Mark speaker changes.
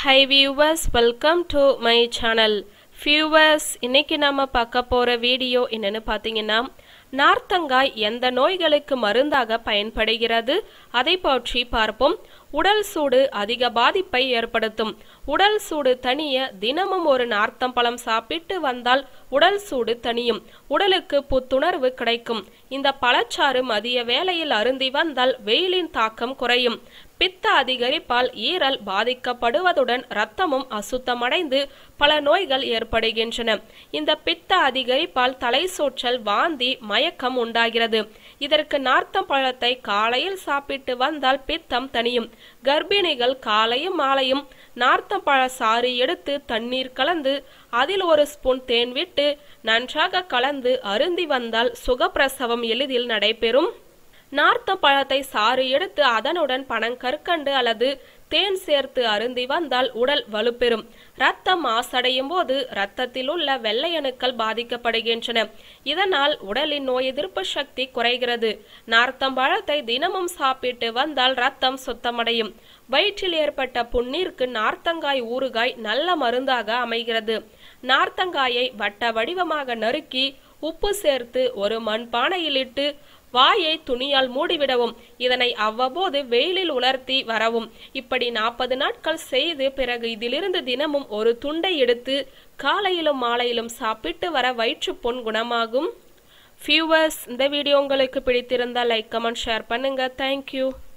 Speaker 1: high viewers welcome to my channel viewers இன்னைக்கு நாம பார்க்க போற வீடியோ என்னன்னு பார்த்தீங்கன்னா நார்த்தங்காய் எந்த நோய்களுக்கு மருந்தாக பயன்படுகிறது அதை பற்றி பார்ப்போம் உடல் சூடு அதிக பாதிப்பை ஏற்படுத்தும் உடல் சூடு தணிய தினமும் ஒரு நார்த்தம்பழம் சாப்பிட்டு வந்தால் உடல் சூடு தணியும் உடலுக்கு புத்துணர்வு கிடைக்கும் இந்த பழச்சாறு மதிய வேளையில் அருந்தி வந்தால் வெயிலின் தாக்கம் குறையும் பித்த அதிகரிப்பால் ஈரல் பாதிக்கப்படுவதுடன் இரத்தமும் அசுத்தமடைந்து பல நோய்கள் ஏற்படுகின்றன இந்த பித்த அதிகரிப்பால் தலை சூற்றல் வாந்தி மயக்கம் உண்டாகிறது இதற்கு நார்த்தம் பழத்தை காலையில் சாப்பிட்டு வந்தால் பித்தம் தணியும் கர்ப்பிணிகள் காலையும் மாலையும் நார்த்தம் பழ சாறு எடுத்து தண்ணீர் கலந்து அதில் ஒரு ஸ்பூன் தேன் விட்டு நன்றாக கலந்து அருந்தி வந்தால் சுகப்பிரசவம் எளிதில் நடைபெறும் நார்த்த பழத்தை சாறு எடுத்து அதனுடன் பனங்கற்கண்டு அல்லது தேன் சேர்த்து அருந்தி வந்தால் உடல் வலுப்பெறும் ரத்தம் மாசடையும் போது ரத்தத்தில் உள்ள வெள்ளை அணுக்கள் பாதிக்கப்படுகின்றன இதனால் உடலின் நோய் எதிர்ப்பு சக்தி குறைகிறது நார்த்தம்பழத்தை தினமும் சாப்பிட்டு வந்தால் ரத்தம் சுத்தமடையும் வயிற்றில் ஏற்பட்ட புண்ணீருக்கு நார்த்தங்காய் ஊறுகாய் நல்ல மருந்தாக அமைகிறது நார்த்தங்காயை வட்ட வடிவமாக நறுக்கி உப்பு சேர்த்து ஒரு மண்பானையில் இட்டு வாயை துணியால் மூடிவிடவும் இதனை அவ்வப்போது வெயிலில் உலர்த்தி வரவும் இப்படி நாற்பது நாட்கள் செய்து பிறகு இதிலிருந்து தினமும் ஒரு துண்டை எடுத்து காலையிலும் மாலையிலும் சாப்பிட்டு வர வயிற்றுப்புண் குணமாகும் ஃபியூவர்ஸ் இந்த வீடியோ உங்களுக்கு பிடித்திருந்தால் லைக் கமெண்ட் ஷேர் பண்ணுங்க தேங்க்யூ